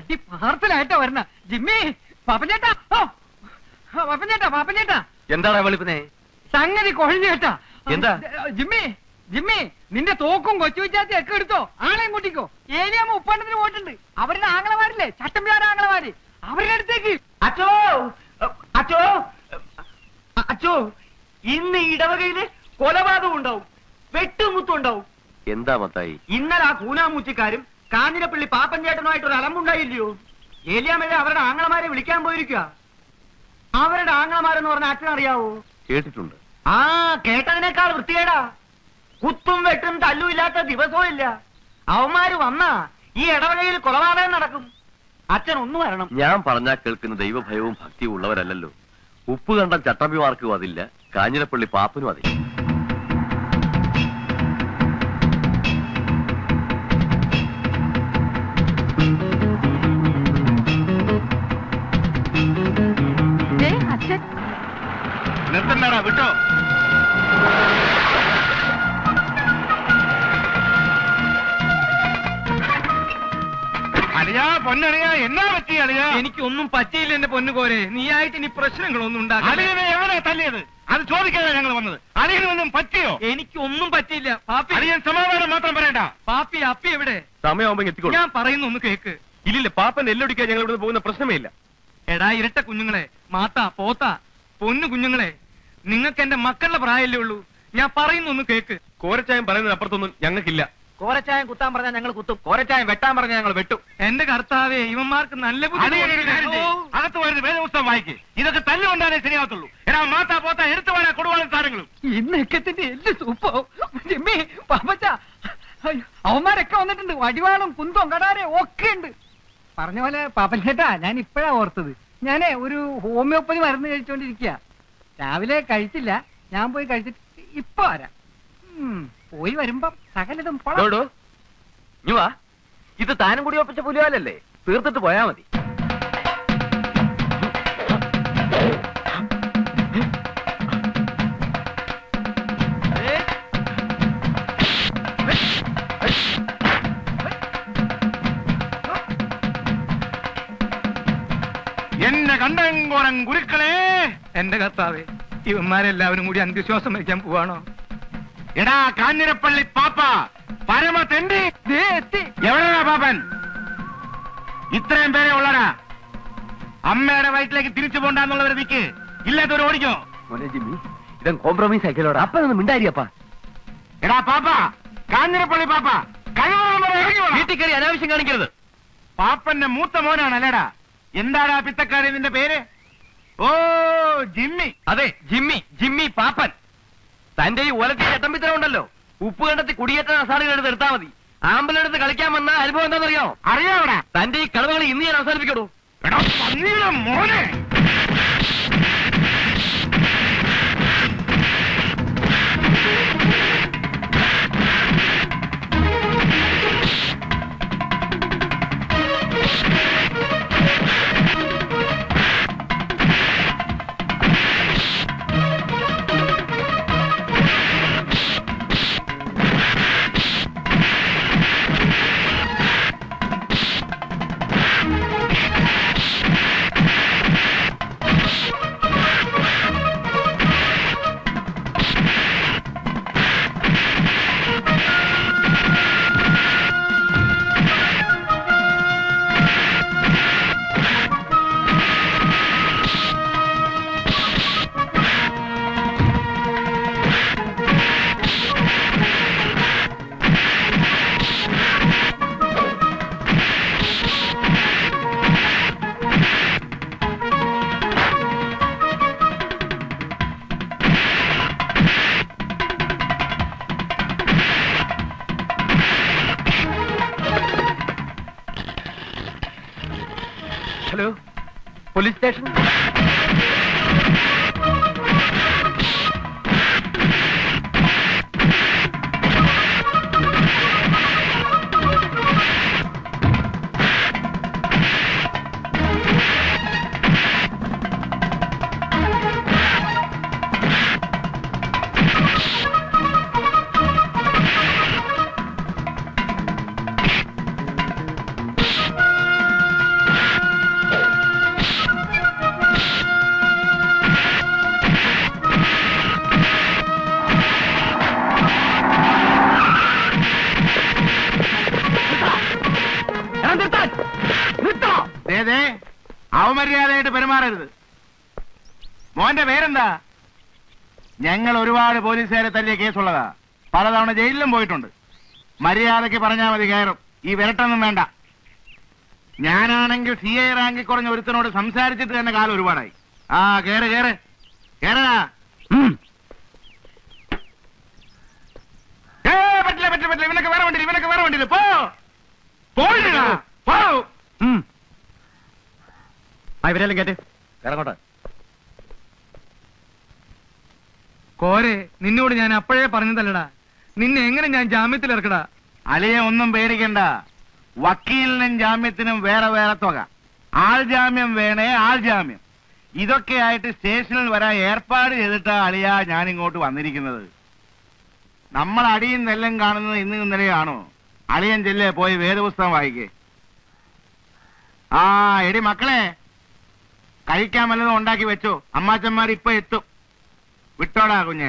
അടി പാർസലായിട്ടാ വരണ ജിമ്മി പാപ്പഞ്ചേട്ടാ ഓ ആ, പാപ്പഞ്ചേട്ടാ പാപ്പഞ്ചേട്ടാ എന്താടാ വെളുപ്പിനെ സംഗതി കൊഴഞ്ഞു കേട്ടാ എന്താ? ജിമ്മി ജിമ്മി നിന്റെ തോക്കും കൊച്ചു വിച്ചാത്തി ഒക്കെ എടുത്തോ ആളെയും കൂട്ടിക്കോ ഏലിയാമ്മ ഉപ്പണ്ടത്തിന് പോയിട്ടുണ്ട് അവരുടെ ആങ്ങളമാരില്ലേ ചട്ടമ്പിയാര ആങ്ങളമാര് അവരുടെ അടുത്തേക്ക് അച്ചോ അച്ചോ അച്ചോ ഇന്ന് ഇടവകയില് കൊലപാതകം ഉണ്ടാവും വെട്ടുമുത്തും ഉണ്ടാവും എന്താ മത്തായി ഇന്നലെ ആ കൂനാമൂച്ചിക്കാരും കാഞ്ഞിരപ്പള്ളി പാപ്പൻ ചേട്ടനുമായിട്ട് ഒരു അലമ്പുണ്ടായില്ലയോ ഏലിയാമഴ അവരുടെ ആങ്ങളമാരെ വിളിക്കാൻ പോയിരിക്കുക അവരുടെ ആങ്ങളമാരെന്ന് പറഞ്ഞ അച്ഛൻ അറിയാവോ കേട്ടിട്ടുണ്ട് ആ കേട്ടതിനേക്കാൾ വൃത്തികേടാ കുത്തും വെട്ടും തല്ലും ഇല്ലാത്ത ദിവസവും ഇല്ല അവന്മാര് വന്നാ ഈ ഇടവകയിൽ കൊലപാതകം നടക്കും അച്ഛൻ ഒന്ന് വരണം ഞാൻ പറഞ്ഞാ കേൾക്കുന്ന ദൈവഭയവും ഭക്തിയും ഉള്ളവരല്ലല്ലോ ഉപ്പ് കണ്ട ചട്ടമ്പിമാർക്കും അതില്ല കാഞ്ഞിരപ്പള്ളി പാപ്പനും അതില്ല ദേ, അച്ഛൻ നിർത്തണ്ടാ വിട്ടോ അളിയാ പൊന്നളിയാ എന്നാ പറ്റി അളിയാ എനിക്കൊന്നും പറ്റിയില്ല എന്റെ പൊന്നുകോരെ നീയായിട്ട് ഇനി പ്രശ്നങ്ങളൊന്നും ഉണ്ടാക്കില്ല അളിയനെ എവിടെ തല്ലിയത് അത് ചോദിക്കാതെ ഞങ്ങൾ വന്നത് അളിയനൊന്നും പറ്റിയോ എനിക്കൊന്നും പറ്റിയില്ല പാപ്പി അളിയൻ സമാധാനം മാത്രം പറയണ്ട പാപ്പി അപ്പി എവിടെ സമയമാകുമ്പോ എത്തിക്കോളൂ ഞാൻ പറയുന്ന ഒന്ന് കേക്ക് ഇല്ലില്ല പാപ്പൻ എല്ലൊടിക്കാൻ ഞങ്ങൾ ഇവിടുന്ന് പോകുന്ന പ്രശ്നമേ ഇല്ല എടാ ഇരട്ട കുഞ്ഞുങ്ങളെ മാത്ത പോത്ത പൊന്നു കുഞ്ഞുങ്ങളെ നിങ്ങൾക്ക് എന്റെ മക്കളുടെ പ്രായമല്ലേ ഉള്ളൂ ഞാൻ പറയുന്ന ഒന്ന് കേക്ക് കോരച്ചായം പറയുന്നത് അപ്പുറത്തൊന്നും ഞങ്ങൾക്കില്ല കോരച്ചായം കുത്താൻ പറഞ്ഞാൽ ഞങ്ങൾ കുത്തും കോരച്ചായം വെട്ടാൻ പറഞ്ഞാൽ ഞങ്ങൾ വെട്ടും എന്റെ കർത്താവേ ഇവന്മാർക്ക് നല്ല ബുദ്ധി അളിയൻ ഒരു കാര്യം ചെയ്യ്. ഓ, അകത്ത് വരുന്ന വേദപുസ്തകം വായിക്ക് ഇതൊക്കെ തല്ലുകൊണ്ടാലേ ശരിയാകത്തുള്ളൂ എടാ മാത്താ പോത്ത എടുത്തു വരാ കൊടുവാളും സാധനങ്ങളും ഈ നെക്കത്തിന്റെ എല്ല് സൂപ്പോ ജിമ്മി പാപ്പച്ച അയ്യോ, അവന്മാരൊക്കെ വന്നിട്ടുണ്ട് വടിവാളും കുന്തവും കടാരെ ഒക്കെ ഉണ്ട് പറഞ്ഞ പോലെ പാപ്പൻ ചേട്ടാ ഞാൻ ഇപ്പഴാ ഓർത്തത് ഞാനേ ഒരു ഹോമിയോപ്പതി മരുന്ന് കഴിച്ചോണ്ടിരിക്കുക രാവിലെ കഴിച്ചില്ല ഞാൻ പോയി കഴിച്ചിട്ട് ഇപ്പൊ വരാം ഉം, പോയി വരുമ്പം സകലതും കൊളാം. ഡോഡോ ഇങ്ങ് വാ ഇത് താനും കൂടി ഒപ്പിച്ച പുലിവാലല്ലേ തീർത്തിട്ട് പോയാ മതി എന്നെ കണ്ടങ്കോറൻ ഗുരുക്കളെ എന്റെ കർത്താവേ ഇവന്മാരെല്ലാവരും കൂടി അന്ത്യശ്വാസം വയ്ക്കാൻ പോവാണോ എടാ കാഞ്ഞിരപ്പള്ളി പാപ്പ പരമ തെണ്ടി ദേ എത്തി എവിടെയാ പാപ്പൻ ഇത്രയും പേരെ ഉള്ളടാ അമ്മയുടെ വയറ്റിലേക്ക് തിരിച്ചു പോണ്ടെന്നുള്ളവരെ നിക്ക് ഇല്ലാത്തവർ ഓടിക്കോ മോനെ ജിമ്മി ഇതൻ കോംപ്രമൈസ് ആക്കിയല്ലോടാ അപ്പൊ ഒന്ന് മിണ്ടാരിയപ്പാ എടാ പാപ്പ കാഞ്ഞിരപ്പള്ളി പാപ്പ കഴിവുള്ള ഇറങ്ങി വാ. വീട്ടിൽ കയറി അനാവശ്യം കാണിക്കരുത് പാപ്പന്റെ മൂത്ത മോനാണ് അല്ലേടാ എന്താടാ പിത്തക്കാരി നിന്റെ പേര് ഓ ജിമ്മി അതെ ജിമ്മി ജിമ്മി പാപ്പൻ തന്റെ ഈ ഒലത്തി ചട്ടമ്പിത്തരം ഉണ്ടല്ലോ ഉപ്പ് കണ്ടത്തി കുടിയേറ്റ അസാറുകൾ എടുത്ത് എടുത്താൽ മതി ആമ്പലെടുത്ത് കളിക്കാൻ വന്ന അനുഭവം എന്താണെന്നറിയോ അറിയാവടാ തന്റെ ഈ കളവുകൾ ഇന്ന് ഞാൻ അവസാനിപ്പിക്കടൂ എടാ പന്നിയുടെ മോനെ ഹലോ പോലീസ് സ്റ്റേഷൻ അത് നിർത്താൻ നിർത്തോ ദേ, ദേ, അവമര്യാദയായിട്ട് പെരുമാറരുത് മോന്റെ പേരെന്താ ഞങ്ങൾ ഒരുപാട് പോലീസുകാരെ തല്ലിയ കേസുള്ളതാ പലതവണ ജയിലിലും പോയിട്ടുണ്ട് മര്യാദയ്ക്ക് പറഞ്ഞാൽ മതി കയറും ഈ വിരട്ടൊന്നും വേണ്ട ഞാനാണെങ്കിൽ സി ഐ റാങ്കിൽ കുറഞ്ഞ ഒരുത്തനോട് സംസാരിച്ചിട്ട് തന്നെ കാലം ഒരുപാടായി ആ കേറ് കേറ് കേറടാ ഉം. ഏ, പറ്റില്ല പറ്റില്ല പറ്റില്ല ഇവനൊക്കെ വേറെ വണ്ടിയിൽ ഇവനൊക്കെ വേറെ വണ്ടിയിൽ പോ പോയിടാ പോ ഉം. ആ ഇവരെല്ലാം കേട്ട് ഇറങ്ങോട്ടെ കോരെ നിന്നോട് ഞാൻ അപ്പോഴേ പറഞ്ഞതല്ലടാ നിന്നെ എങ്ങനെ ഞാൻ ജാമ്യത്തിൽ ഇറക്കടാ അലിയെ ഒന്നും പേടിക്കണ്ട വക്കീലിനും ജാമ്യത്തിനും വേറെ വേറെ തുക ആൾ ജാമ്യം വേണേ ആൾ ജാമ്യം ഇതൊക്കെ ആയിട്ട് സ്റ്റേഷനിൽ വരാൻ ഏർപ്പാട് ചെയ്തിട്ടാ അളിയ ഞാൻ ഇങ്ങോട്ട് വന്നിരിക്കുന്നത് നമ്മൾ അടിയും നെല്ലും കാണുന്നത് ഇന്ന് ഇന്നലെയാണോ അളിയൻ ചെല്ലേ പോയി വേദപുസ്തകം വായിക്കേ ആ എടി മക്കളെ കഴിക്കാൻ വല്ലതും ഉണ്ടാക്കി വെച്ചോ അമ്മാച്ചന്മാർ ഇപ്പൊ എത്തും വിട്ടോടാ കുഞ്ഞെ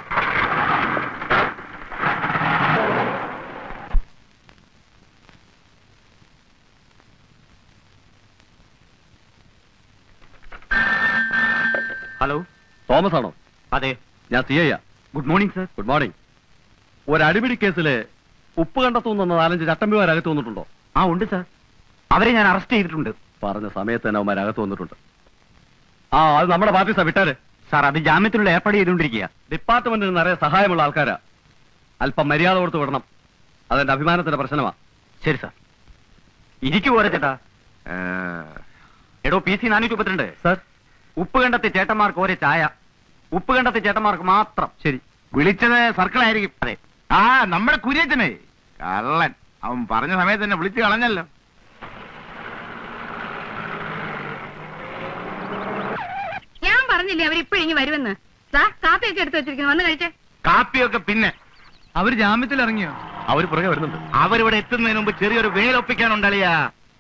ഹലോ തോമസ് ആണോ അതെ ഞാൻ C I good morning sir good morning ഒരു അടിപിടി കേസില് ഉപ്പ് കണ്ടെത്തുന്ന നാലഞ്ച് ചട്ടമ്പിമാർ അകത്ത് വന്നിട്ടുണ്ടോ ആ ഉണ്ട് സാർ അവരെ ഞാൻ അറസ്റ്റ് ചെയ്തിട്ടുണ്ട് പറഞ്ഞ സമയത്ത് തന്നെ അവന്മാർ അകത്ത് വന്നിട്ടുണ്ട് ആ അത് നമ്മുടെ പാർട്ടി വിട്ടാല് സാർ അത് ജാമ്യത്തിലുള്ള ഏർപ്പാട് ചെയ്തുകൊണ്ടിരിക്കുക ഡിപ്പാർട്ട്മെന്റിന് നിറയെ സഹായമുള്ള ആൾക്കാരാ അല്പം മര്യാദ കൊടുത്ത് വിടണം അതെന്റെ അഭിമാനത്തിന്റെ പ്രശ്നമാ ശരി സാർ ഇരിക്കു പോരെ ചേട്ടാ എടോ പി സി നാനൂറ്റി മുപ്പത്തിരണ്ട് സർ ഉപ്പ് കണ്ടത്തെ ചേട്ടന്മാർക്ക് ഒരേ ചായ ഉപ്പ് കണ്ടത്തെ ചേട്ടന്മാർക്ക് മാത്രം ശരി വിളിച്ചത് സർക്കിളായിരിക്കും അതെ ആ നമ്മുടെ കുര്യച്ചനെ കള്ളൻ അവൻ പറഞ്ഞ സമയത്ത് തന്നെ വിളിച്ചു കളഞ്ഞല്ലോ ഞാൻ പറഞ്ഞില്ലേ അവരിപ്പോഴിങ്ങി വരുമെന്ന് ദാ കാപ്പിയൊക്കെ എടുത്തു വെച്ചിരിക്കുന്നു വന്ന് കഴിച്ചേ കാപ്പിയൊക്കെ പിന്നെ അവര് ജാമ്യത്തിൽ ഇറങ്ങിയോ അവര് പുറകെ വരുന്നുണ്ട് അവരിവിടെ എത്തുന്നതിന് മുമ്പ് ചെറിയൊരു വേലൊപ്പിക്കാനുണ്ടളിയാ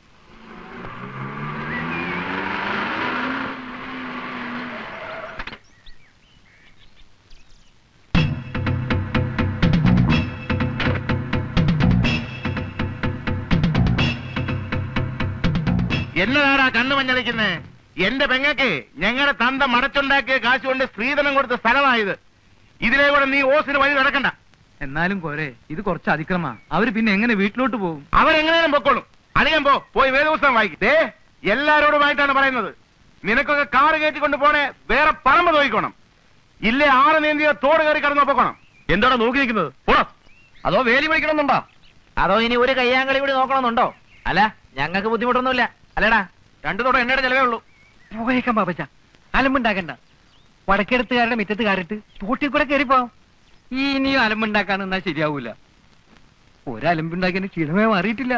എന്നതാടാ കണ്ണു മഞ്ഞളിക്കുന്നേ എന്റെ പെങ്ങക്ക് ഞങ്ങളുടെ തന്ത മടച്ചുണ്ടാക്കിയ കാശ് കൊണ്ട് സ്ത്രീധനം കൊടുത്ത സ്ഥലമായത് ഇതിലെ കൂടെ നീ ഓസിന് വഴി നടക്കണ്ട എന്നാലും കോരെ ഇത് കുറച്ച് അതിക്രമാ അവര് പിന്നെ എങ്ങനെ വീട്ടിലോട്ട് പോകും അവരെങ്ങനെയും പൊക്കോളും അളിയൻ പോ പോയി വേദപുസ്തകം വായിക്കും ദേ എല്ലാരോടുമായിട്ടാണ് പറയുന്നത് നിനക്കൊക്കെ കാറ് കയറ്റിക്കൊണ്ട് പോണേ വേറെ പറമ്പ് നോക്കിക്കോണം ഇല്ലേ ആറ് നീന്തിയ തോട് കയറി കടന്നു പൊക്കോണം എന്താണ് നോക്കി നിൽക്കുന്നത് പോടാ അതോ വേലി വിളിക്കണമെന്നുണ്ടോ അതോ ഇനി ഒരു കയ്യാങ്കളി കൂടി നോക്കണമെന്നുണ്ടോ അല്ല ഞങ്ങൾക്ക് ബുദ്ധിമുട്ടൊന്നുമില്ല അല്ലടാ രണ്ടു തോടെ എണ്ണയുടെ ചെലവേ ഉള്ളൂ പോയേക്കാം പാപ്പച്ച അലമ്പുണ്ടാക്കണ്ട വടക്കെടുത്തുകാരുടെ മുറ്റത്ത് കാരിട്ട് തോട്ടിൽ കൂടെ കയറിപ്പോ ഈ ഇനിയും അലമ്പുണ്ടാക്കാൻ നിന്നാ ശരിയാവൂല ഒരലമ്പുണ്ടാക്കിയതിന് ക്ഷീണമേ മാറിയിട്ടില്ല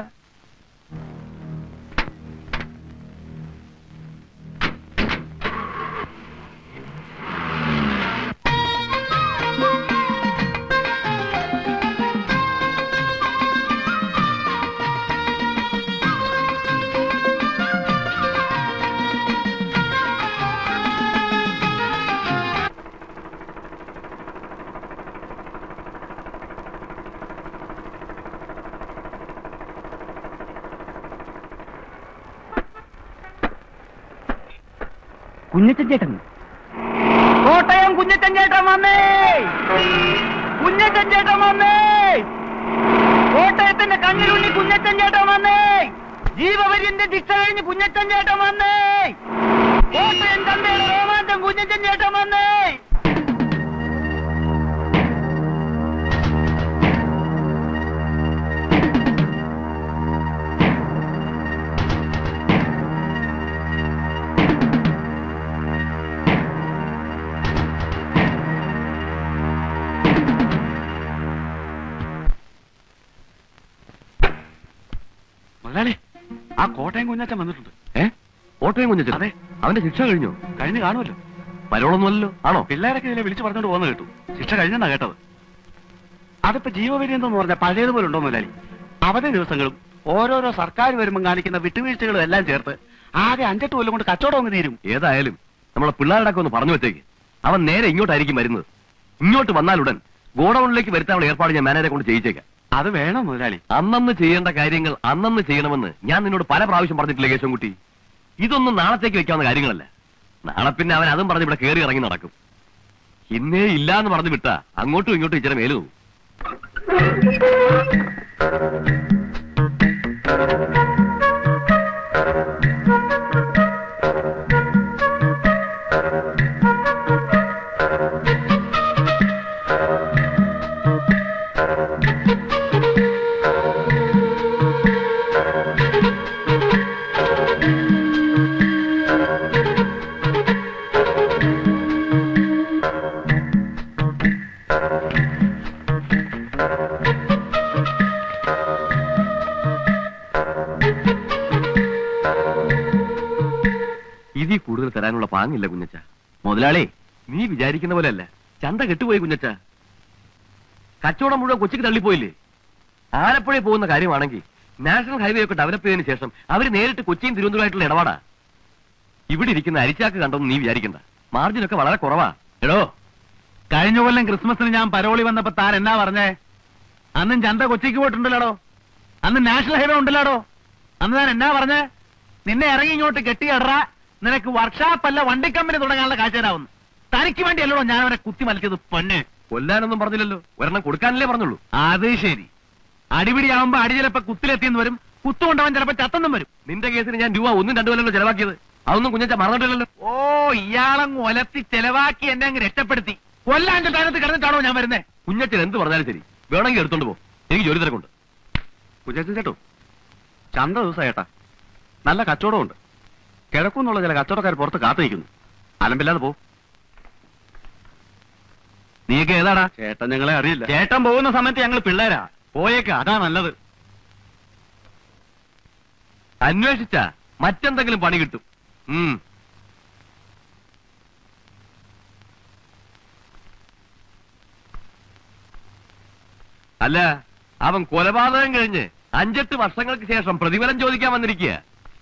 കുഞ്ഞച്ചൻ ചേട്ടൻ കോട്ടയം കുഞ്ഞച്ചൻ ചേട്ടൻ വന്നേ കുഞ്ഞച്ചൻ ചേട്ടൻ വന്നേ കോട്ടയത്തിന്റെ കണ്ണിലുണ്ണി കുഞ്ഞച്ചൻ ചേട്ടൻ വന്നേ ജീവപര്യന്റെ ശിക്ഷ കഴിഞ്ഞ് കുഞ്ഞച്ചൻ ചേട്ടൻ വന്നേ കോട്ടയം ചന്തയുടെ രോമാഞ്ചം കുഞ്ഞച്ചൻ ചേട്ടൻ വന്നേ മലയാളി ആ കോട്ടയം കുഞ്ഞാച്ചൻ വന്നിട്ടുണ്ട് ഏ കോട്ടയം കുഞ്ഞാച്ചൻ അതെ അവന്റെ ശിക്ഷ കഴിഞ്ഞു കഴിഞ്ഞ് കാണുമല്ലോ വരോളൊന്നുമല്ലോ ആണോ പിള്ളേരൊക്കെ ഇതിലെ വിളിച്ചു പറഞ്ഞോണ്ട് പോകുന്ന കേട്ടു ശിക്ഷ കഴിഞ്ഞെന്നാ കേട്ടത് അതിപ്പോ ജീവപര്യന്തം എന്ന് പറഞ്ഞ പഴയതുപോലെ ഉണ്ടോ മുതലാളി അവധി ദിവസങ്ങളും ഓരോരോ സർക്കാർ വരുമ്പോൾ കാണിക്കുന്ന വിട്ടുവീഴ്ചകളും എല്ലാം ചേർത്ത് ആകെ അഞ്ചെട്ട് കൊല്ലം കൊണ്ട് കച്ചവടം അങ്ങ് തീരും ഏതായാലും നമ്മളെ പിള്ളേരുടെ ഒന്ന് പറഞ്ഞു വെച്ചേക്ക് അവൻ നേരെ ഇങ്ങോട്ടായിരിക്കും വരുന്നത് ഇങ്ങോട്ട് വന്നാലുടൻ ഗോഡൌണിലേക്ക് വരുത്താനുള്ള ഏർപ്പാട് ഞാൻ മാനേജറെ കൊണ്ട് ചെയ്യിച്ചേക്കാം അത് വേണം മുതലാളി അന്നന്ന് ചെയ്യേണ്ട കാര്യങ്ങൾ അന്നന്ന് ചെയ്യണമെന്ന് ഞാൻ നിന്നോട് പല പ്രാവശ്യം പറഞ്ഞിട്ടില്ലേ കേശവൻകുട്ടി ഇതൊന്നും നാളത്തേക്ക് വെക്കാവുന്ന കാര്യങ്ങളല്ല നാളെ പിന്നെ അവൻ അതും പറഞ്ഞ് ഇവിടെ കയറി ഇറങ്ങി നടക്കും ഇന്നേ ഇല്ല എന്ന് പറഞ്ഞു വിട്ടാ അങ്ങോട്ടും ഇങ്ങോട്ടും ഇച്ചിരി മേലു പോകും ഇതിൽ കൂടുതൽ തരാനുള്ള പാങ്ങില്ല കുഞ്ഞച്ച മുതലാളി നീ വിചാരിക്കുന്ന പോലെയല്ല ചന്ത കെട്ടുപോയി കുഞ്ഞച്ച കച്ചവടം മുഴുവൻ കൊച്ചിക്ക് തള്ളിപ്പോയില്ലേ ആലപ്പുഴയിൽ പോകുന്ന കാര്യമാണെങ്കിൽ നാഷണൽ ഹൈവേ ഒക്കെ ഡെവലപ്പ് ചെയ്തതിനു ശേഷം അവര് നേരിട്ട് കൊച്ചിയും തിരുവനന്തപുരമായിട്ടുള്ള ഇടപാടാ ഇവിടെ ഇരിക്കുന്ന അരിച്ചാക്ക് കണ്ടൊന്നും നീ വിചാരിക്കണ്ട മാർജിൻ ഒക്കെ വളരെ കുറവാ എടോ കഴിഞ്ഞ കൊല്ലം ക്രിസ്മസിന് ഞാൻ പരോളി വന്നപ്പോ താൻ എന്നാ പറഞ്ഞേ അന്നും ചന്ത കൊച്ചിക്ക് പോയിട്ടുണ്ടല്ലോ അന്ന് നാഷണൽ ഹൈവേ ഉണ്ടല്ലോ അന്ന് ഞാൻ എന്നാ പറഞ്ഞേ നിന്നെ ഇറങ്ങി ഇങ്ങോട്ട് കെട്ടിയടറ നിനക്ക് വർക്ക്ഷോപ്പ് അല്ല വണ്ടി കമ്പനി തുടങ്ങാനുള്ള കാഴ്ചരാവുന്നു തനിക്ക് വേണ്ടിയല്ലോ ഞാൻ അവനെ കുത്തി മലച്ചത് പൊന്ന് കൊല്ലാനൊന്നും പറഞ്ഞില്ലല്ലോ ഒരെണ്ണം കൊടുക്കാനല്ലേ പറഞ്ഞുള്ളൂ അത് ശരി അടിപിടിയാവുമ്പോ അടി ചിലപ്പോ കുത്തിലെത്തിയെന്ന് വരും കുത്തുകൊണ്ടവൻ ചിലപ്പോ ചത്തെന്നും വരും നിന്റെ കേസിന് ഞാൻ രൂപ ഒന്നും രണ്ടു കൊല്ലല്ലോ ചെലവാക്കിയത് അതൊന്നും കുഞ്ഞച്ച മറന്നിട്ടില്ലല്ലോ ഓ ഇയാളങ്ങ് ഒലത്തി ചെലവാക്കി എന്നെ അങ്ങ് രക്ഷപ്പെടുത്തി കൊല്ലാന്റെ സ്ഥാനത്ത് കിടന്നിട്ടാണോ ഞാൻ വരുന്നേ കുഞ്ഞച്ചൻ എന്ത് പറഞ്ഞാലും ശരി വേണമെങ്കിൽ എടുത്തോണ്ട് പോ എനിക്ക് ജോലി തിരക്കുണ്ട് കുഞ്ഞച്ചൻ ചേട്ടോ ചന്ത ദിവസം ഏട്ടാ നല്ല കച്ചവടമുണ്ട് കിഴക്കുന്നുള്ള ചില കച്ചവടക്കാർ പുറത്ത് കാത്തു നിൽക്കുന്നു അലമ്പില്ലാതെ പോ നീയൊക്കെ ഏതാടാ ചേട്ടൻ ഞങ്ങളെ അറിയില്ല ചേട്ടൻ പോകുന്ന സമയത്ത് ഞങ്ങൾ പിള്ളേരാ പോയേക്ക അതാ നല്ലത് അന്വേഷിച്ച മറ്റെന്തെങ്കിലും പണി കിട്ടും ഉം. അല്ല അവൻ കൊലപാതകം കഴിഞ്ഞ് അഞ്ചെട്ട് വർഷങ്ങൾക്ക് ശേഷം പ്രതിഫലം ചോദിക്കാൻ വന്നിരിക്കുക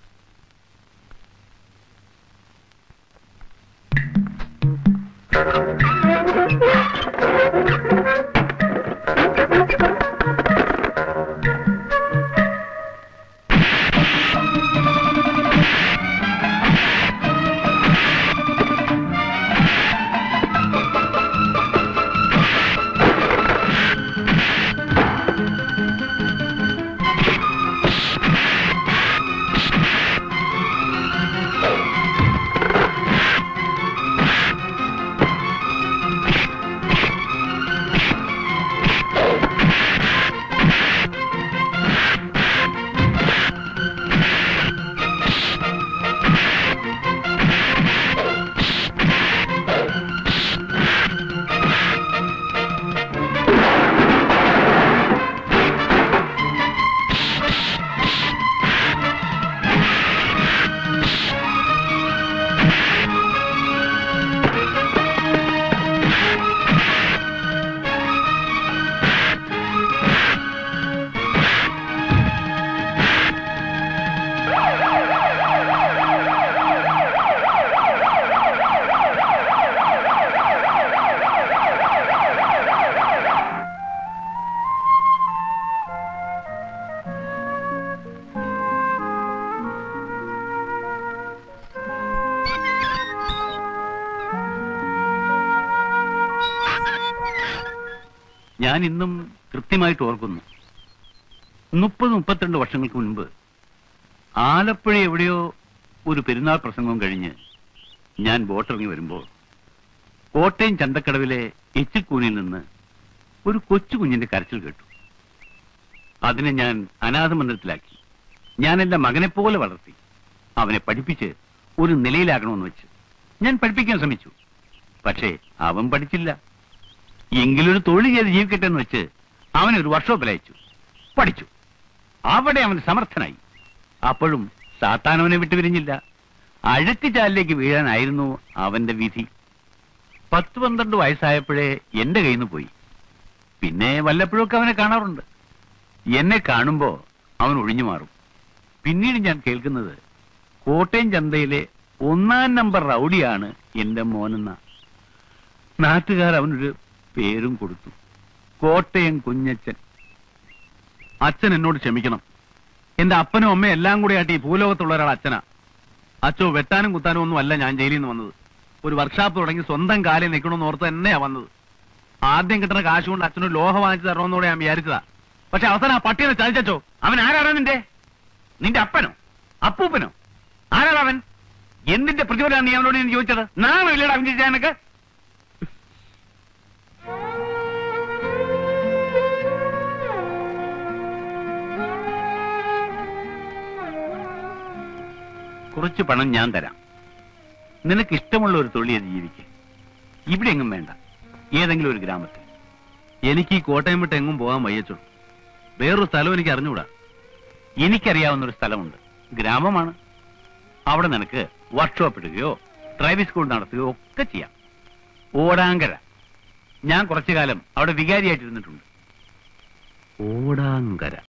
ഞാൻ ഇന്നും കൃത്യമായിട്ട് ഓർക്കുന്നു മുപ്പത് മുപ്പത്തിരണ്ട് വർഷങ്ങൾക്ക് മുൻപ് ആലപ്പുഴ എവിടെയോ ഒരു പെരുന്നാൾ പ്രസംഗം കഴിഞ്ഞ് ഞാൻ ബോട്ടിറങ്ങി വരുമ്പോൾ കോട്ടയം ചന്തക്കടവിലെ എച്ചിക്കൂനിൽ നിന്ന് ഒരു കൊച്ചു കുഞ്ഞിന്റെ കരച്ചിൽ കേട്ടു അതിനെ ഞാൻ അനാഥ മന്ദിരത്തിലാക്കി ഞാൻ എന്റെ മകനെ പോലെ വളർത്തി അവനെ പഠിപ്പിച്ച് ഒരു നിലയിലാക്കണമെന്ന് വെച്ച് ഞാൻ പഠിപ്പിക്കാൻ ശ്രമിച്ചു പക്ഷേ അവൻ പഠിച്ചില്ല എങ്കിലൊരു തൊഴിൽ ചെയ്ത് ജീവിക്കട്ടെ എന്ന് വെച്ച് അവനെ ഒരു വർക്ക്ഷോപ്പിൽ അയച്ചു പഠിച്ചു അവിടെ അവൻ സമർത്ഥനായി അപ്പോഴും സാത്താൻ അവനെ വിട്ടുപിരിഞ്ഞില്ല അഴുക്കുചാലിലേക്ക് വീഴാനായിരുന്നു അവന്റെ വിധി പത്ത് പന്ത്രണ്ട് വയസ്സായപ്പോഴേ എന്റെ കയ്യിൽ നിന്ന് പോയി പിന്നെ വല്ലപ്പോഴൊക്കെ അവനെ കാണാറുണ്ട് എന്നെ കാണുമ്പോ അവൻ ഒഴിഞ്ഞു മാറും പിന്നീട് ഞാൻ കേൾക്കുന്നത് കോട്ടയം ചന്തയിലെ ഒന്നാം നമ്പർ റൗഡിയാണ് എന്റെ മോനെന്ന നാട്ടുകാർ അവനൊരു പേരും കൊടുത്തു കോട്ടയം കുഞ്ഞച്ചൻ അച്ഛൻ എന്നോട് ക്ഷമിക്കണം എന്റെ അപ്പനും അമ്മയും എല്ലാം കൂടി ആയിട്ട് ഈ ഭൂലോകത്തുള്ള ഒരാൾ അച്ഛനാ അച്ഛോ വെട്ടാനും കുത്താനും ഒന്നും അല്ല ഞാൻ ജയിലിൽ നിന്ന് വന്നത് ഒരു വർക്ക്ഷോപ്പ് തുടങ്ങി സ്വന്തം കാലിൽ നിൽക്കണമെന്ന് ഓർത്ത് തന്നെയാ വന്നത് ആദ്യം കിട്ടുന്ന കാശ് കൊണ്ട് അച്ഛനൊരു ലോഹ വാങ്ങിച്ചു തരണമെന്നൂടെ ഞാൻ വിചാരിച്ചതാ പക്ഷെ അവസാനം ആ പട്ടിയെ ചതിച്ചോ അവൻ ആരാണ് നിന്റെ നിന്റെ അപ്പനോ അപ്പൂപ്പനോ ആരാണ് അവൻ എന്തിന്റെ പ്രതിഫലമാണ് നീ അവനോട് ഞാൻ ചോദിച്ചത് നാണോ ഇല്ലടാ അവൻ ചോദിച്ചാൽ എനക്ക് കുറച്ച് പണം ഞാൻ തരാം നിനക്ക് ഇഷ്ടമുള്ള ഒരു തൊഴിൽ ചെയ്ത് ജീവിക്ക് ഇവിടെ എങ്ങും വേണ്ട ഏതെങ്കിലും ഒരു ഗ്രാമത്തിൽ എനിക്ക് ഈ കോട്ടയം വിട്ട് എങ്ങും പോകാൻ വയ്യച്ചോ വേറൊരു സ്ഥലം എനിക്ക് അറിഞ്ഞുകൂടാ എനിക്കറിയാവുന്ന ഒരു സ്ഥലമുണ്ട് ഗ്രാമമാണ് അവിടെ നിനക്ക് വർക്ക്ഷോപ്പ് ഇടുകയോ ഡ്രൈവിംഗ് സ്കൂൾ നടത്തുകയോ ഒക്കെ ചെയ്യാം ഓടാങ്കര ഞാൻ കുറച്ചു കാലം അവിടെ വികാരിയായിട്ടിരുന്നിട്ടുണ്ട് ഓടാങ്കര